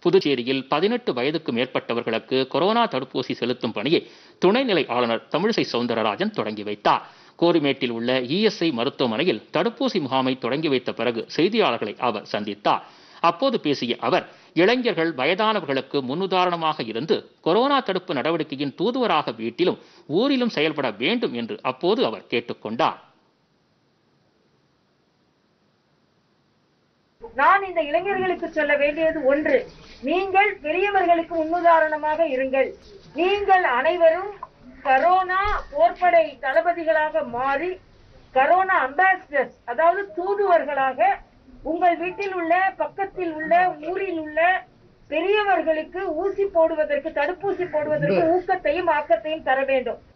புதுச்சேரியில் பதினெட்டு வயதுக்கு மேற்பட்டவர்களுக்கு கொரோனா தடுப்பூசி செலுத்தும் பணியை துணைநிலை ஆளுநர் தமிழிசை சவுந்தரராஜன் தொடங்கி வைத்தார் கோரிமேட்டில் உள்ள இஎஸ்ஐ மருத்துவமனையில் தடுப்பூசி முகாமை தொடங்கி வைத்த பிறகு செய்தியாளர்களை அவர் சந்தித்தார் அப்போது பேசிய அவர் இளைஞர்கள் வயதானவர்களுக்கு முன்னுதாரணமாக இருந்து கொரோனா தடுப்பு நடவடிக்கையின் தூதுவராக வீட்டிலும் ஊரிலும் செயல்பட வேண்டும் என்று அப்போது அவர் கேட்டுக்கொண்டார் நான் இந்த இளைஞர்களுக்கு சொல்ல வேண்டியது ஒன்று நீங்கள் பெரியவர்களுக்கு முன்னுதாரணமாக இருங்கள் நீங்கள் அனைவரும் கரோனா போர்ப்படை தளபதிகளாக மாறி கரோனா அம்பாசிடர்ஸ் அதாவது தூதுவர்களாக உங்கள் வீட்டில் உள்ள பக்கத்தில் உள்ள ஊரில் உள்ள பெரியவர்களுக்கு ஊசி போடுவதற்கு தடுப்பூசி போடுவதற்கு ஊக்கத்தையும் ஆக்கத்தையும் தர வேண்டும்